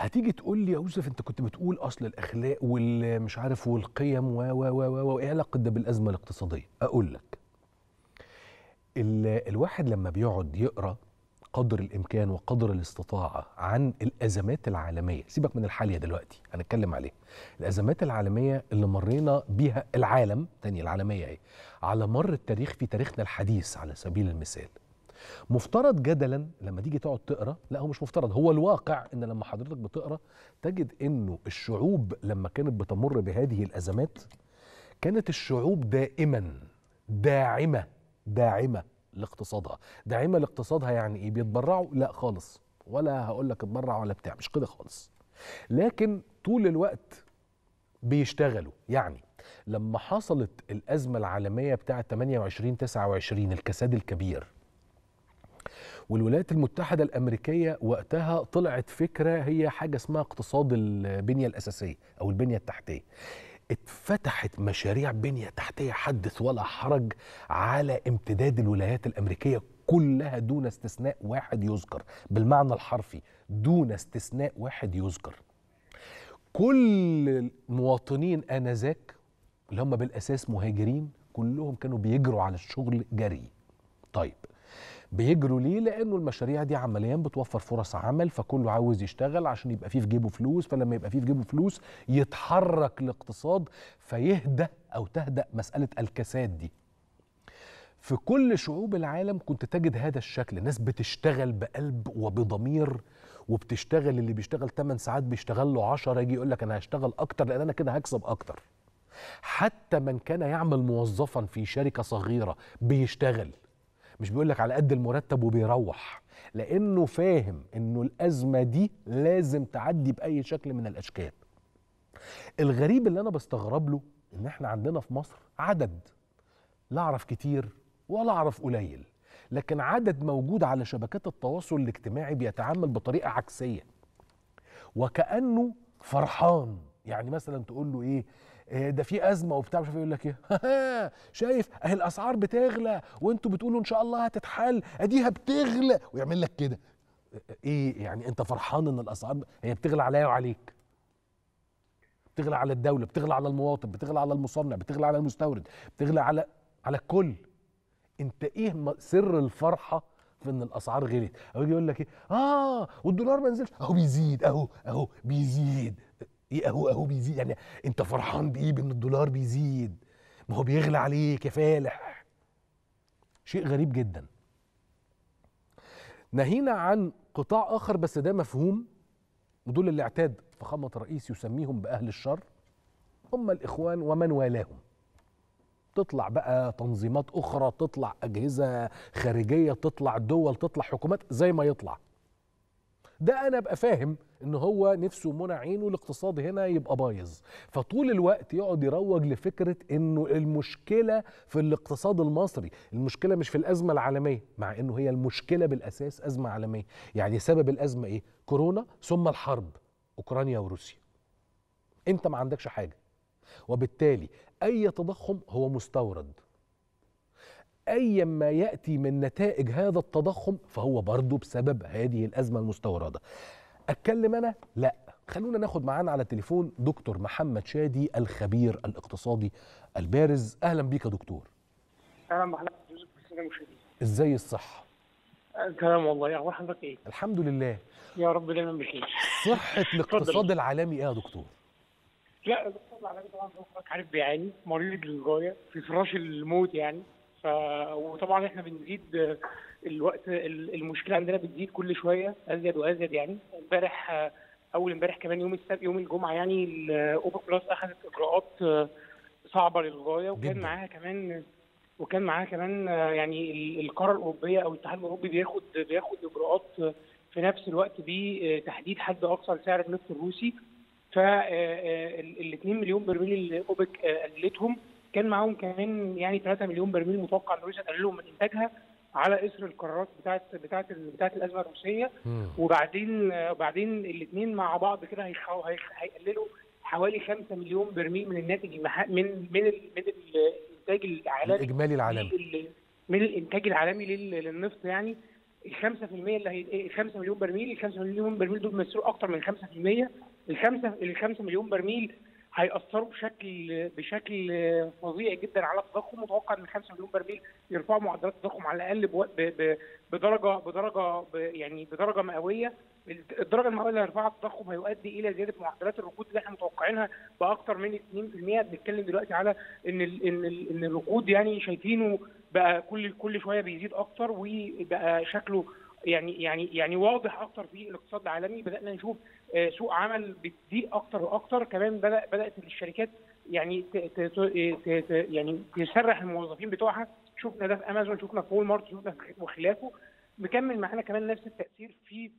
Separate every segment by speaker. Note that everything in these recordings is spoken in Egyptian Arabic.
Speaker 1: هتيجي تقول لي يا يوسف انت كنت بتقول اصل الاخلاق والمش عارف والقيم و و و و وايه علاقه ده بالازمه الاقتصاديه اقول لك ال- الواحد لما بيقعد يقرا قدر الامكان وقدر الاستطاعه عن الازمات العالميه سيبك من الحاليه دلوقتي هنتكلم عليها الازمات العالميه اللي مرينا بيها العالم تاني العالميه ايه على مر التاريخ في تاريخنا الحديث على سبيل المثال مفترض جدلا لما تيجي تقعد تقرا لا هو مش مفترض هو الواقع ان لما حضرتك بتقرا تجد انه الشعوب لما كانت بتمر بهذه الازمات كانت الشعوب دائما داعمه داعمه لاقتصادها داعمه لاقتصادها يعني ايه بيتبرعوا لا خالص ولا هقول لك اتبرع ولا بتاع مش كده خالص لكن طول الوقت بيشتغلوا يعني لما حصلت الازمه العالميه بتاعه 28 29 الكساد الكبير والولايات المتحدة الأمريكية وقتها طلعت فكرة هي حاجة اسمها اقتصاد البنية الأساسية أو البنية التحتية اتفتحت مشاريع بنية تحتية حدث ولا حرج على امتداد الولايات الأمريكية كلها دون استثناء واحد يذكر بالمعنى الحرفي دون استثناء واحد يذكر كل المواطنين آنذاك اللي هم بالأساس مهاجرين كلهم كانوا بيجروا على الشغل جري طيب بيجروا ليه؟ لأنه المشاريع دي عمليا بتوفر فرص عمل فكله عاوز يشتغل عشان يبقى فيه في جيبه فلوس فلما يبقى فيه في جيبه فلوس يتحرك الاقتصاد فيهدى أو تهدأ مسألة الكساد دي. في كل شعوب العالم كنت تجد هذا الشكل ناس بتشتغل بقلب وبضمير وبتشتغل اللي بيشتغل 8 ساعات بيشتغل له 10 يجي يقول لك انا هشتغل اكتر لان انا كده هكسب اكتر حتى من كان يعمل موظفا في شركه صغيره بيشتغل مش بيقول لك على قد المرتب وبيروح لانه فاهم انه الازمه دي لازم تعدي باي شكل من الاشكال الغريب اللي انا بستغرب له ان احنا عندنا في مصر عدد لا اعرف كتير ولا اعرف قليل لكن عدد موجود على شبكات التواصل الاجتماعي بيتعامل بطريقه عكسيه وكانه فرحان يعني مثلا تقول له ايه إيه ده في ازمه وبتاع مش عارف يقول لك ايه شايف اهي الاسعار بتغلى وانتوا بتقولوا ان شاء الله هتتحل اديها بتغلى ويعمل لك كده ايه يعني انت فرحان ان الاسعار ب- هي بتغلى عليا وعليك بتغلى على الدوله بتغلى على المواطن بتغلى على المصنع بتغلى على المستورد بتغلى على على الكل انت ايه م- سر الفرحه في ان الاسعار غلت او يجي يقول لك ايه اه والدولار ما نزلش اهو بيزيد اهو اهو بيزيد ايه اهو اهو بيزيد يعني انت فرحان بايه بان الدولار بيزيد ما هو بيغلى عليك يا فالح شيء غريب جدا نهينا عن قطاع اخر بس ده مفهوم ودول اللي اعتاد فخامه الرئيس يسميهم باهل الشر هم الاخوان ومن والاهم تطلع بقى تنظيمات اخرى تطلع اجهزه خارجيه تطلع دول تطلع حكومات زي ما يطلع ده انا ابقى فاهم ان هو نفسه منى عينه الاقتصاد هنا يبقى بايظ فطول الوقت يقعد يروج لفكره انه المشكله في الاقتصاد المصري المشكله مش في الازمه العالميه مع انه هي المشكله بالاساس ازمه عالميه يعني سبب الازمه ايه كورونا ثم الحرب اوكرانيا وروسيا انت ما عندكش حاجه وبالتالي اي تضخم هو مستورد ايا ما ياتي من نتائج هذا التضخم فهو برضه بسبب هذه الازمه المستورده اتكلم انا لا خلونا ناخد معانا على التليفون دكتور محمد شادي الخبير الاقتصادي البارز اهلا بيك يا دكتور
Speaker 2: اهلا بحضرتك يوسف والساده المشاهدين
Speaker 1: ازاي الصحه
Speaker 2: آه، تمام والله اخبار حضرتك ايه؟
Speaker 1: الحمد لله
Speaker 2: يا رب دايما بخير
Speaker 1: صحه الاقتصاد العالمي ايه يا دكتور
Speaker 2: لا الاقتصاد العالمي طبعا زي ما حضرتك عارف بيعاني مريض للغايه في فراش الموت يعني ف وطبعا احنا بنزيد آه، الوقت ال- المشكله عندنا بتزيد كل شويه ازيد وازيد يعني امبارح آه، اول امبارح كمان يوم السبت يوم الجمعه يعني الاوبك بلس اخذت اجراءات آه، صعبه للغايه وكان
Speaker 1: جداً.
Speaker 2: معاها كمان وكان معاها كمان آه، يعني ال- القاره الاوروبيه او الاتحاد الاوروبي بياخد بياخد اجراءات آه، في نفس الوقت بتحديد حد اقصى لسعر النفط الروسي فال 2 مليون برميل اللي اوبك آه، قللتهم كان معاهم كمان يعني 3 مليون برميل متوقع ان روسيا تقللهم من انتاجها على اثر القرارات بتاعت بتاعت بتاعت الازمه الروسيه
Speaker 1: مم.
Speaker 2: وبعدين آه، وبعدين الاثنين مع بعض كده هيخ- هيخ- هيقللوا حوالي 5 مليون برميل من الناتج المح... من من ال... من الانتاج العالمي
Speaker 1: الاجمالي العالمي
Speaker 2: لل- من الانتاج العالمي لل- للنفط يعني ال 5% اللي هي ال 5 مليون برميل ال 5 مليون برميل دول بيمثلوا اكتر من 5% ال 5 ال 5 مليون برميل هيأثروا بشكل بشكل فظيع جدا على التضخم متوقع ان 5 مليون برميل يرفعوا معدلات التضخم على الاقل بو- ب- ب- بدرجه بدرجه ب- يعني بدرجه مئويه الدرجه المئويه اللي هيرفعها التضخم هيؤدي الى زياده معدلات الركود اللي احنا متوقعينها باكثر من 2% بنتكلم دلوقتي على ان ال ان ال ان الركود يعني شايفينه بقى كل كل شويه بيزيد اكتر وبقى شكله يعني يعني يعني واضح اكتر في الاقتصاد العالمي بدانا نشوف آه، سوق عمل بتضيق اكتر واكتر كمان بدا بدات الشركات يعني ت ت ت ت ت يعني تسرح الموظفين بتوعها شفنا ده في امازون شفنا في وول مارت شفنا في وخلافه مكمل معانا كمان نفس التاثير في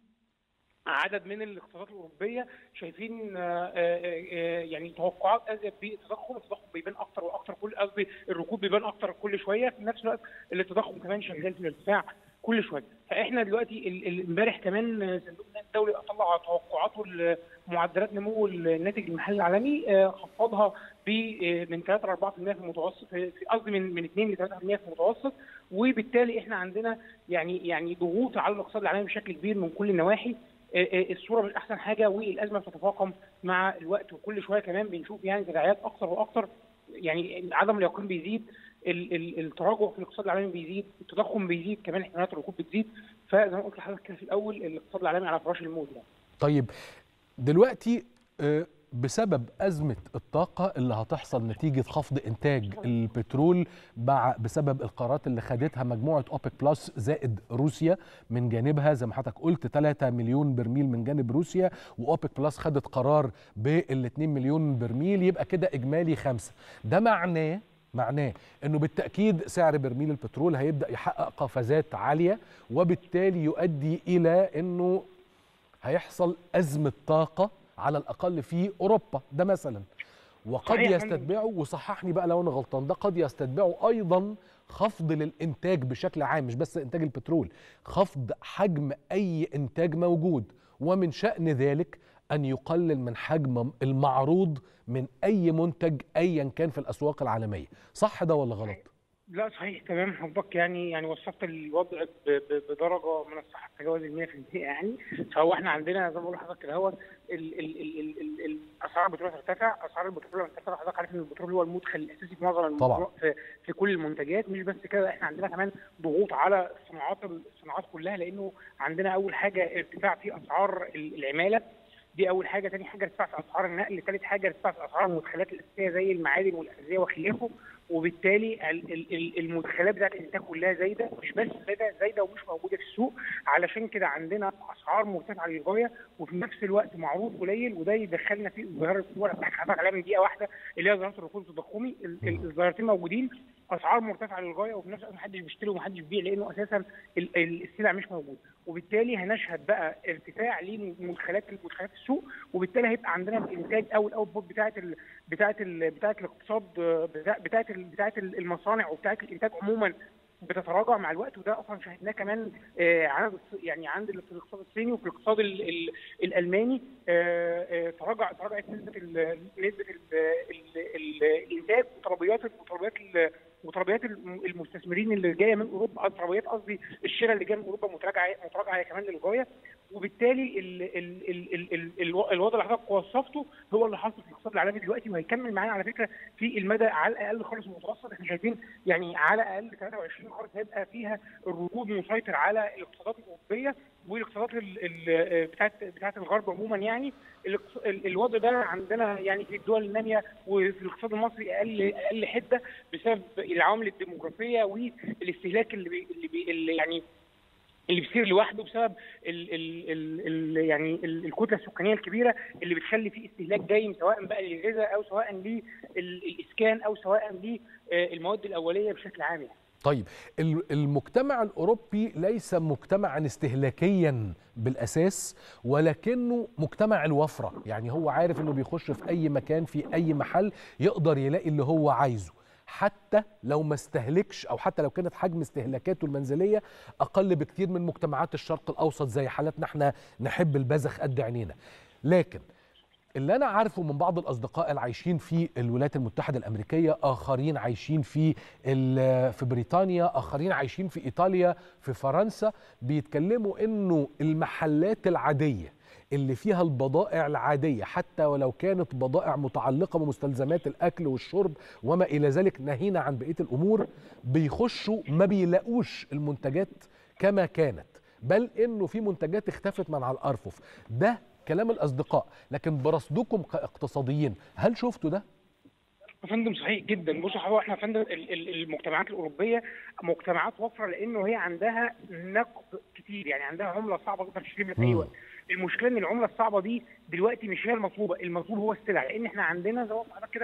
Speaker 2: عدد من الاقتصادات الاوروبيه شايفين آه، آه، آه، يعني توقعات ازيد بالتضخم التضخم بيبان اكتر واكتر كل قصدي الركود بيبان اكتر كل شويه في نفس الوقت التضخم كمان شغال في الارتفاع كل شويه فاحنا دلوقتي ال- ال- امبارح كمان آه، صندوق النقد الدولي طلع توقعاته لمعدلات نمو الناتج المحلي العالمي آه، خفضها ب آه، من 3 ل 4% في المتوسط في في- قصدي من من 2 ل 3% في المتوسط وبالتالي احنا عندنا يعني يعني ضغوط على الاقتصاد العالمي بشكل كبير من كل النواحي آه، آه، الصوره مش احسن حاجه والازمه بتتفاقم مع الوقت وكل شويه كمان بنشوف يعني تداعيات اكثر واكثر يعني عدم اليقين بيزيد ال- ال- التراجع في الاقتصاد العالمي بيزيد التضخم بيزيد كمان احتمالات الركود بتزيد فزي ما قلت لحضرتك كده في الاول الاقتصاد العالمي على فراش الموت يعني
Speaker 1: طيب دلوقتي آه، بسبب أزمة الطاقة اللي هتحصل نتيجة خفض إنتاج البترول مع بسبب القرارات اللي خدتها مجموعة أوبك بلس زائد روسيا من جانبها زي ما حضرتك قلت 3 مليون برميل من جانب روسيا وأوبك بلس خدت قرار بال 2 مليون برميل يبقى كده إجمالي خمسة ده معناه معناه انه بالتاكيد سعر برميل البترول هيبدا يحقق قفزات عاليه وبالتالي يؤدي الى انه هيحصل أزمة طاقة على الأقل في أوروبا ده مثلا وقد
Speaker 2: صحيح يا
Speaker 1: يستتبعه وصححني بقى لو أنا غلطان ده قد يستتبعه أيضا خفض للإنتاج بشكل عام مش بس إنتاج البترول خفض حجم أي إنتاج موجود ومن شأن ذلك أن يقلل من حجم المعروض من أي منتج أيا كان في الأسواق العالمية صح ده ولا غلط؟
Speaker 2: لا صحيح تمام حضرتك يعني يعني وصفت الوضع ب- ب- بدرجه من الصحه تجاوز ال 100% يعني فهو احنا عندنا زي ما بقول لحضرتك كده هو ال- ال- ال- ال- ال- ال- اسعار البترول هترتفع اسعار البترول لما ترتفع حضرتك عارف ان البترول هو المدخل الاساسي في معظم
Speaker 1: طبعاً.
Speaker 2: الموضوع في, في كل المنتجات مش بس كده احنا عندنا كمان ضغوط على الصناعات الصناعات كلها لانه عندنا اول حاجه ارتفاع في اسعار ال- العماله دي اول حاجه تاني حاجه ارتفاع في اسعار النقل ثالث حاجه ارتفاع في اسعار المدخلات الاساسيه زي المعادن والاغذيه وخلافه وبالتالي ال- ال- ال- المدخلات بتاعت الانتاج كلها زايده مش بس زايده زايده ومش موجوده في السوق علشان كده عندنا اسعار مرتفعه للغايه وفي نفس الوقت معروض قليل وده يدخلنا في ظاهره الصور اللي حضرتك عليها من دقيقه واحده اللي هي ظاهره الركود التضخمي ال- ال- الظاهرتين موجودين اسعار مرتفعه للغايه وفي نفس الوقت محدش بيشتري ومحدش بيبيع لانه اساسا ال- ال- السلع مش موجوده وبالتالي هنشهد بقى ارتفاع لمدخلات مدخلات السوق وبالتالي هيبقى عندنا الانتاج او الاوتبوت بتاعت ال بتاعت ال بتاعت الاقتصاد بتاع- بتاعت ال بتاعت المصانع وبتاعت الانتاج عموما بتتراجع مع الوقت وده اصلا شاهدناه كمان آه، عند الص- يعني عند ال- في الاقتصاد الصيني وفي الاقتصاد ال- ال- الالماني آه، آه، تراجع تراجعت نسبه ال- نسبه ال- ال- ال- الانتاج وطلبيات وطلبيات ال- وطلبيات الم- المستثمرين اللي جايه من اوروبا أو طلبيات قصدي الشراء اللي جايه من اوروبا متراجعه متراجعه كمان للغايه وبالتالي ال ال ال ال ال ال الوضع اللي حضرتك وصفته هو اللي حاصل في الاقتصاد العالمي دلوقتي وهيكمل معانا على فكره في المدى على الاقل خالص المتوسط احنا شايفين يعني على الاقل 23 خالص هيبقى فيها الركود مسيطر على الاقتصادات الاوروبيه والاقتصادات ال- ال- بتاعت بتاعت الغرب عموما يعني الاقتص- ال- الوضع ده عندنا يعني في الدول الناميه وفي الاقتصاد المصري اقل اقل حده بسبب العوامل الديموغرافيه والاستهلاك اللي, بي اللي, بي اللي يعني اللي بيصير لوحده بسبب ال ال ال ال يعني ال- الكتله السكانيه الكبيره اللي بتخلي فيه استهلاك دايم سواء بقى للغذاء او سواء للاسكان او سواء للمواد الاوليه بشكل عام يعني.
Speaker 1: طيب ال- المجتمع الأوروبي ليس مجتمعا استهلاكيا بالأساس ولكنه مجتمع الوفرة يعني هو عارف أنه بيخش في أي مكان في أي محل يقدر يلاقي اللي هو عايزه حتى لو ما استهلكش او حتى لو كانت حجم استهلاكاته المنزليه اقل بكتير من مجتمعات الشرق الاوسط زي حالتنا احنا نحب البذخ قد عينينا لكن اللي انا عارفه من بعض الاصدقاء اللي عايشين في الولايات المتحده الامريكيه اخرين عايشين في ال- في بريطانيا اخرين عايشين في ايطاليا في فرنسا بيتكلموا انه المحلات العاديه اللي فيها البضائع العاديه حتى ولو كانت بضائع متعلقه بمستلزمات الاكل والشرب وما الى ذلك ناهينا عن بقيه الامور بيخشوا ما بيلاقوش المنتجات كما كانت بل انه في منتجات اختفت من على الارفف ده كلام الاصدقاء لكن برصدكم كاقتصاديين هل شفتوا ده
Speaker 2: يا فندم صحيح جدا بص هو احنا يا فندم ال- ال- المجتمعات الاوروبيه مجتمعات وفره لانه هي عندها نقد كتير يعني عندها عمله صعبه تقدر تشتري منها في اي
Speaker 1: مم.
Speaker 2: وقت المشكله ان العمله الصعبه دي دلوقتي مش هي المطلوبه المطلوب هو السلع لان احنا عندنا زي ما قلت لحضرتك كده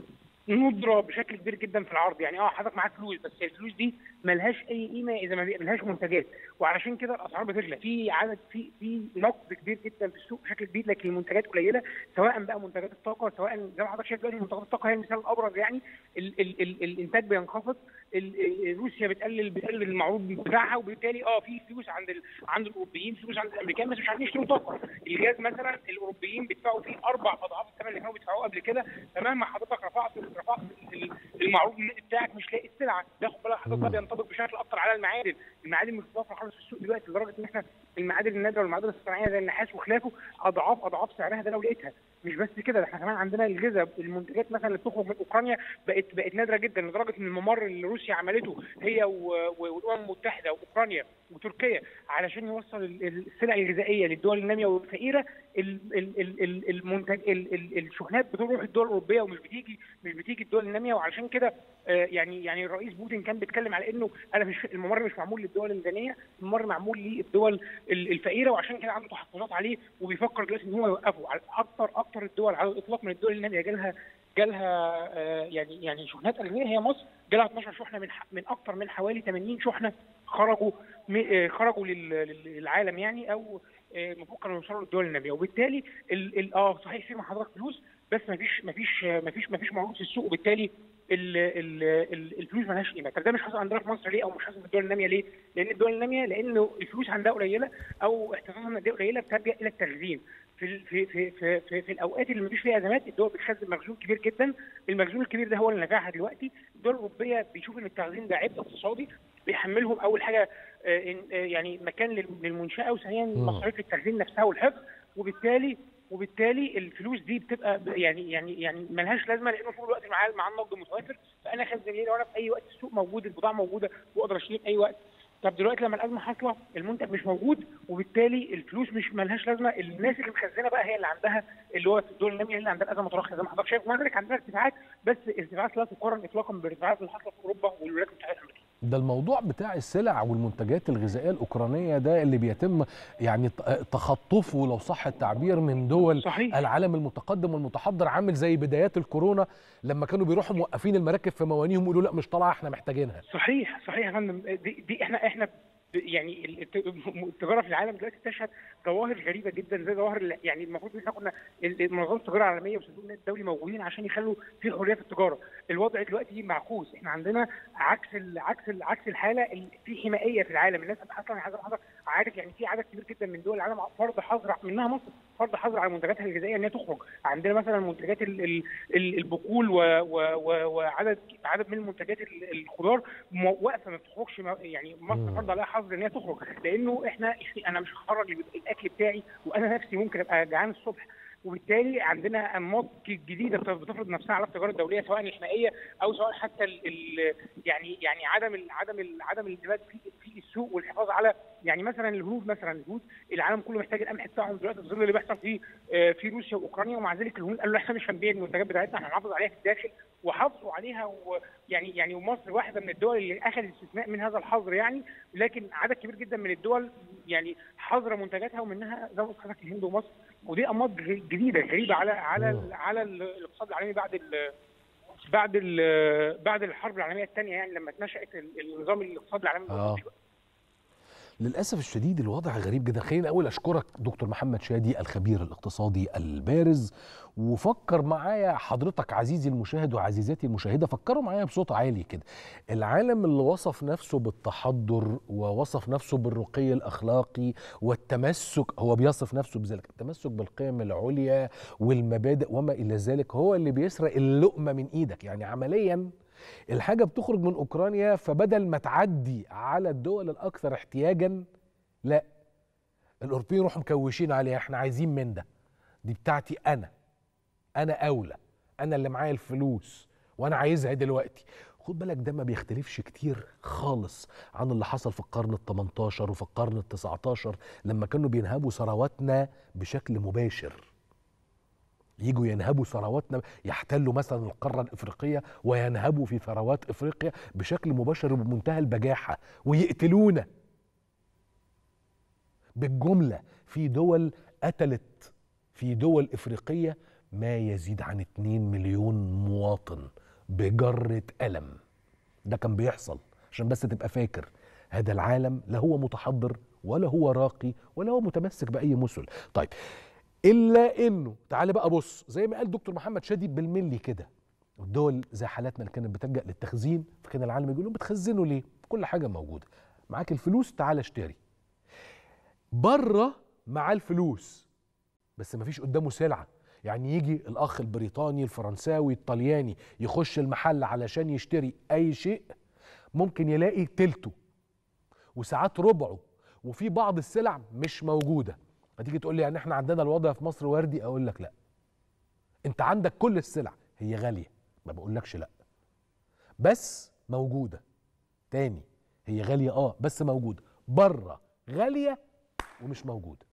Speaker 2: ندره بشكل كبير جدا في العرض يعني اه حضرتك معاك فلوس بس الفلوس دي ملهاش اي قيمه اذا ما ملهاش منتجات وعلشان كده الاسعار بتغلى في عدد في في نقد كبير جدا في السوق بشكل كبير لكن المنتجات قليله سواء بقى منتجات الطاقه سواء زي ما حضرتك شايف دلوقتي منتجات الطاقه هي المثال الابرز يعني ال ال ال الانتاج بينخفض ال- ال- روسيا بتقلل بتقلل المعروض بتاعها وبالتالي اه في فلوس عند ال عند الاوروبيين فلوس عند الامريكان بس مش عارفين يشتروا طاقه الغاز مثلا الاوروبيين بيدفعوا فيه اربع اضعاف الثمن اللي كانوا بيدفعوه قبل كده فمهما حضرتك رفعت رفعت ال- المعروض بتاعك مش لاقي السلعه ده خد بالك حضرتك ده بينطبق بشكل اكتر على المعادن المعادن مش متوفره خالص في السوق دلوقتي لدرجه ان احنا المعادن النادره والمعادن الصناعيه زي النحاس وخلافه اضعاف اضعاف سعرها ده لو لقيتها مش بس كده ده احنا كمان عندنا الغذاء المنتجات مثلا اللي بتخرج من اوكرانيا بقت بقت نادره جدا لدرجه ان الممر اللي روسيا عملته هي و- و- والامم المتحده واوكرانيا وتركيا علشان يوصل ال- ال- السلع الغذائيه للدول الناميه والفقيره ال- ال- ال- ال- المنتج ال- ال- الشحنات بتروح الدول الاوروبيه ومش بتيجي مش بتيجي الدول الناميه وعلشان كده آه، يعني يعني الرئيس بوتين كان بيتكلم على انه انا مش الممر مش معمول للدول الغنيه الممر معمول للدول ال- الفقيره وعشان كده عنده تحفظات عليه وبيفكر دلوقتي ان هو يوقفه على اكتر اكتر الدول على الاطلاق من الدول الناميه جالها جالها آه، يعني يعني شحنات اغنيه هي مصر جالها 12 شحنه من ح- من اكتر من حوالي 80 شحنه خرجوا م- آه، خرجوا لل- لل- للعالم يعني او آه، المفروض كانوا يوصلوا للدول الناميه وبالتالي ال- ال- اه صحيح في مع حضرتك فلوس بس ما فيش ما فيش ما فيش ما فيش معروض في السوق وبالتالي ال- ال- ال- الفلوس مالهاش قيمه طب ده مش حاصل عندنا في مصر ليه او مش حاصل في الدول الناميه ليه؟ لان الدول الناميه لانه الفلوس عندها قليله او احتياطاتها الماديه قليله بتلجا الى التخزين في ال- في في في, في, في الاوقات اللي مفيش فيها ازمات الدول بتخزن مخزون كبير جدا المخزون الكبير ده هو اللي نفعها دلوقتي الدول الاوروبيه بيشوف ان التخزين ده عبء اقتصادي بيحملهم اول حاجه آه، إن- آه، يعني مكان لل- للمنشاه وثانيا
Speaker 1: مم.
Speaker 2: مصاريف التخزين نفسها والحفظ وبالتالي وبالتالي الفلوس دي بتبقى ب- يعني يعني يعني ملهاش لازمه لانه طول الوقت معاه معاه النقد متوافر فانا خزن ليه لو انا في اي وقت السوق موجود البضاعه موجوده واقدر اشتري في اي وقت طب دلوقتي لما الازمه حاصله المنتج مش موجود وبالتالي الفلوس مش ملهاش لازمه الناس اللي مخزنه بقى هي اللي عندها اللي هو في الدول الناميه اللي عندها الازمه متراخيه زي ما حضرتك شايف مع ذلك عندنا ارتفاعات بس ارتفاعات لا تقارن اطلاقا بالارتفاعات اللي حاصله في اوروبا والولايات المتحده الامريكيه
Speaker 1: ده الموضوع بتاع السلع والمنتجات الغذائيه الاوكرانيه ده اللي بيتم يعني ت- تخطفه لو صح التعبير من دول
Speaker 2: صحيح
Speaker 1: العالم المتقدم والمتحضر عامل زي بدايات الكورونا لما كانوا بيروحوا موقفين المراكب في موانيهم يقولوا لا مش طالعه احنا محتاجينها
Speaker 2: صحيح صحيح يا فندم دي, دي احنا احنا ب- يعني الت- التجاره في العالم دلوقتي بتشهد ظواهر غريبه جدا زي ظواهر ال- يعني المفروض ان احنا كنا ال- منظمه التجاره العالميه وصندوق النقد الدولي موجودين عشان يخلوا في حريه في التجاره، الوضع دلوقتي معكوس، احنا عندنا عكس ال عكس ال عكس الحاله ال- في حمائيه في العالم، الناس اصلا عايز حضرتك عارف يعني في عدد كبير جدا من دول العالم فرض حظر منها مصر فرض حظر على منتجاتها الغذائيه ان هي تخرج، عندنا مثلا منتجات ال- ال- ال- البقول و- و- و- وعدد عدد من المنتجات ال- الخضار مو- واقفه ما بتخرجش ما- يعني مصر
Speaker 1: مم.
Speaker 2: فرض عليها حظر ان هي تخرج لانه احنا انا مش هخرج الاكل بتاعي وانا نفسي ممكن ابقى جعان الصبح وبالتالي عندنا انماط جديده بت- بتفرض نفسها على التجاره الدوليه سواء الحمائيه او سواء حتى ال ال يعني يعني عدم ال عدم ال عدم الاندماج في في السوق والحفاظ على يعني مثلا الهنود مثلا الهنود العالم كله محتاج القمح بتاعهم دلوقتي في ظل اللي بيحصل في آه، في روسيا واوكرانيا ومع ذلك الهنود قالوا احنا مش هنبيع المنتجات بتاعتنا احنا هنحافظ عليها في الداخل وحافظوا عليها ويعني يعني ومصر واحده من الدول اللي اخذت استثناء من هذا الحظر يعني لكن عدد كبير جدا من الدول يعني حظر منتجاتها ومنها زي ما قلت لحضرتك الهند ومصر ودي انماط غ- جديده غريبه على على
Speaker 1: مم.
Speaker 2: على الاقتصاد العالمي بعد ال بعد ال بعد الحرب العالميه الثانيه يعني لما اتنشات ال- النظام الاقتصادي العالمي
Speaker 1: آه. للاسف الشديد الوضع غريب جدا خليني اول اشكرك دكتور محمد شادي الخبير الاقتصادي البارز وفكر معايا حضرتك عزيزي المشاهد وعزيزاتي المشاهده فكروا معايا بصوت عالي كده العالم اللي وصف نفسه بالتحضر ووصف نفسه بالرقي الاخلاقي والتمسك هو بيصف نفسه بذلك التمسك بالقيم العليا والمبادئ وما الى ذلك هو اللي بيسرق اللقمه من ايدك يعني عمليا الحاجه بتخرج من اوكرانيا فبدل ما تعدي على الدول الاكثر احتياجا لا الاوروبيين يروحوا مكوشين عليها احنا عايزين من ده دي بتاعتي انا انا اولى انا اللي معايا الفلوس وانا عايزها دلوقتي خد بالك ده ما بيختلفش كتير خالص عن اللي حصل في القرن ال 18 وفي القرن ال 19 لما كانوا بينهبوا ثرواتنا بشكل مباشر يجوا ينهبوا ثرواتنا يحتلوا مثلا القارة الإفريقية وينهبوا في ثروات إفريقيا بشكل مباشر وبمنتهى البجاحة ويقتلونا بالجملة في دول قتلت في دول إفريقية ما يزيد عن 2 مليون مواطن بجرة ألم ده كان بيحصل عشان بس تبقى فاكر هذا العالم لا هو متحضر ولا هو راقي ولا هو متمسك بأي مثل طيب الا انه تعالى بقى بص زي ما قال دكتور محمد شادي بالملي كده الدول زي حالاتنا اللي كانت بتلجا للتخزين فكان العالم يقول لهم بتخزنوا ليه كل حاجه موجوده معاك الفلوس تعالى اشتري بره معاه الفلوس بس مفيش قدامه سلعه يعني يجي الاخ البريطاني الفرنساوي الطلياني يخش المحل علشان يشتري اي شيء ممكن يلاقي تلته وساعات ربعه وفي بعض السلع مش موجوده هتيجي تقول لي يعني احنا عندنا الوضع في مصر وردي اقول لك لا انت عندك كل السلع هي غاليه ما بقولكش لا بس موجوده تاني هي غاليه اه بس موجوده بره غاليه ومش موجوده